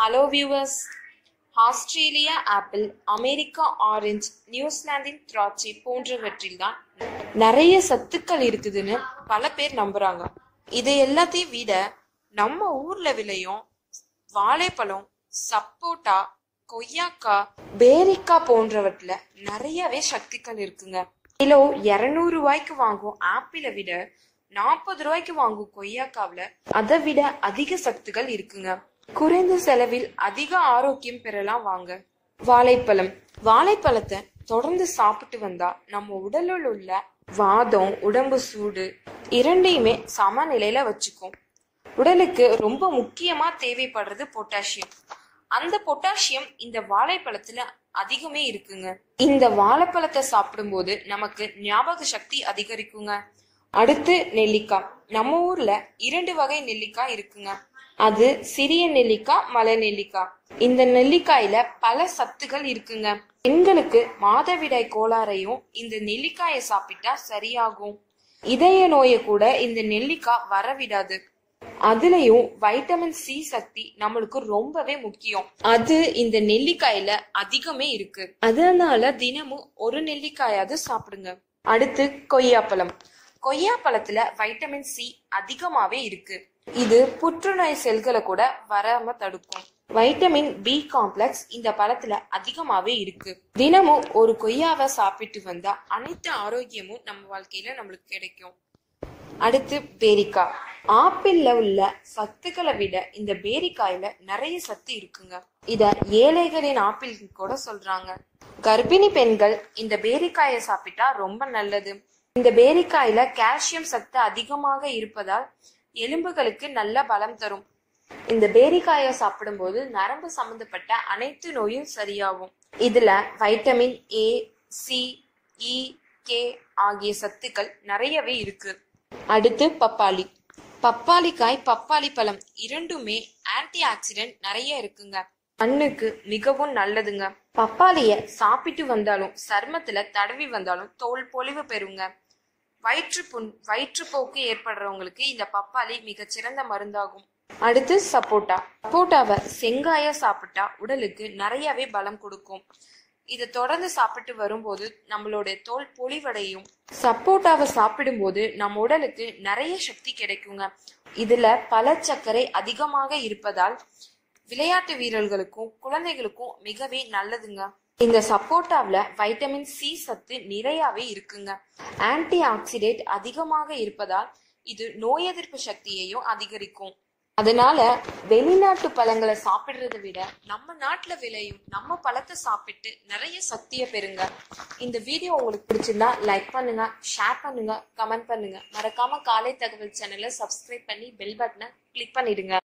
hello viewers Australia apple America ஆரஞ்சு நியூசிலாந்தின் திராட்சை போன்றவற்றில்தான் நிறைய சத்துக்கள் இருக்குதுன்னு பல பேர் நம்புறாங்க இது எல்லாத்தையும் விட நம்ம ஊர்ல விளையும் வாழைப்பழம் சப்போட்டா கொய்யாக்கா பேரிக்காய் போன்றவற்றில் நிறையவே சக்திகள் இருக்குங்க கிலோ இரநூறு ரூபாய்க்கு வாங்கும் ஆப்பிளை விட நாற்பது ரூபாய்க்கு வாங்கும் கொய்யாக்காவில் அதை விட அதிக சத்துக்கள் இருக்குங்க குறைந்த செலவில் அதிக ஆரோக்கியம் பெறலாம் வாங்க வாழைப்பழம் வாழைப்பழத்தை தொடர்ந்து சாப்பிட்டு வந்தா நம்ம உடலில் உள்ள வாதம் உடம்பு சூடு இரண்டையுமே சமநிலையில வச்சுக்கும் உடலுக்கு ரொம்ப முக்கியமா தேவைப்படுறது பொட்டாசியம் அந்த பொட்டாசியம் இந்த வாழைப்பழத்துல அதிகமே இருக்குங்க இந்த வாழைப்பழத்தை சாப்பிடும்போது நமக்கு ஞாபக சக்தி அதிகரிக்குங்க அடுத்து நெல்லிக்காய் நம்ம ஊர்ல இரண்டு வகை நெல்லிக்காய் இருக்குங்க அது சிறிய நெல்லிக்காய் மலை நெல்லிக்காய் இந்த நெல்லிக்காயில பல சத்துகள் இருக்குங்க பெண்களுக்கு மாதவிடாய் கோளாறையும் இந்த நெல்லிக்காயை சாப்பிட்டா சரியாகும் இதய நோயை கூட இந்த நெல்லிக்காய் வரவிடாது அதுலயும் வைட்டமின் சி சக்தி நம்மளுக்கு ரொம்பவே முக்கியம் அது இந்த நெல்லிக்காயில அதிகமே இருக்கு அதனால தினமும் ஒரு நெல்லிக்காயாவது சாப்பிடுங்க அடுத்து கொய்யாப்பழம் கொய்யாப்பழத்துல வைட்டமின் சி அதிகமாவே இருக்கு இது புற்றுநோய் செல்களை கூட வராம தடுக்கும் வைட்டமின் பி காம்ப்ளெக்ஸ் இந்த பழத்துல அதிகமாவே இருக்கு தினமும் ஒரு கொய்யாவை சாப்பிட்டு வந்தா அனைத்து ஆரோக்கியமும் நம்ம வாழ்க்கையில நம்மளுக்கு கிடைக்கும் அடுத்து பேரிக்காய் ஆப்பிள்ல உள்ள சத்துக்களை விட இந்த பேரிக்காயில நிறைய சத்து இருக்குங்க இத ஏழைகளின் ஆப்பிள் கூட சொல்றாங்க கர்ப்பிணி பெண்கள் இந்த பேரிக்காயை சாப்பிட்டா ரொம்ப நல்லது இந்த பேரிக்காயில கால்சியம் சத்து அதிகமாக இருப்பதால் எலும்புகளுக்கு நல்ல பலம் தரும் இந்த பேரிக்காயை சாப்பிடும்போது நரம்பு சம்பந்தப்பட்ட அனைத்து நோயும் சரியாகும் இதுல vitamin A C E K ஆகிய சத்துக்கள் நிறையவே இருக்கு அடுத்து பப்பாளி பப்பாளி காய் பப்பாளி பழம் இரண்டுமே ஆன்டி ஆக்சிடென்ட் நிறைய இருக்குங்க கண்ணுக்கு மிகவும் நல்லதுங்க பப்பாளிய சாப்பிட்டு வந்தாலும் சர்மத்துல தடவி வந்தாலும் தோல் பொலிவு பெறுங்க வயிற்றுப்புண் வயிற்றுப்போக்கு ஏற்படுறவங்களுக்கு இந்த பப்பாளி மிகச்சிறந்த மருந்தாகும் அடுத்து சப்போட்டா சப்போட்டாவை செங்காய சாப்பிட்டா உடலுக்கு நிறையவே பலம் கொடுக்கும் இதை தொடர்ந்து சாப்பிட்டு வரும்போது நம்மளோட தோல் பொலிவடையும் சப்போட்டாவை சாப்பிடும்போது நம்ம உடலுக்கு நிறைய சக்தி கிடைக்குங்க இதுல பழச்சர்க்கரை அதிகமாக இருப்பதால் விளையாட்டு வீரர்களுக்கும் குழந்தைகளுக்கும் மிகவே நல்லதுங்க இந்த சப்போட்டாவில் வைட்டமின் சி சத்து நிறையவே இருக்குங்க ஆன்டி ஆக்சிடென்ட் அதிகமாக இருப்பதால் இது நோய் எதிர்ப்பு சக்தியையும் அதிகரிக்கும் அதனால வெளிநாட்டு பழங்களை சாப்பிடுறதை விட நம்ம நாட்டுல விளையும் நம்ம பழத்தை சாப்பிட்டு நிறைய சக்தியை பெறுங்க இந்த வீடியோ உங்களுக்கு பிடிச்சிருந்தா லைக் பண்ணுங்க ஷேர் பண்ணுங்க கமெண்ட் பண்ணுங்க மறக்காம காலை தகவல் சேனலை சப்ஸ்கிரைப் பண்ணி பெல் பட்டனை கிளிக் பண்ணிடுங்க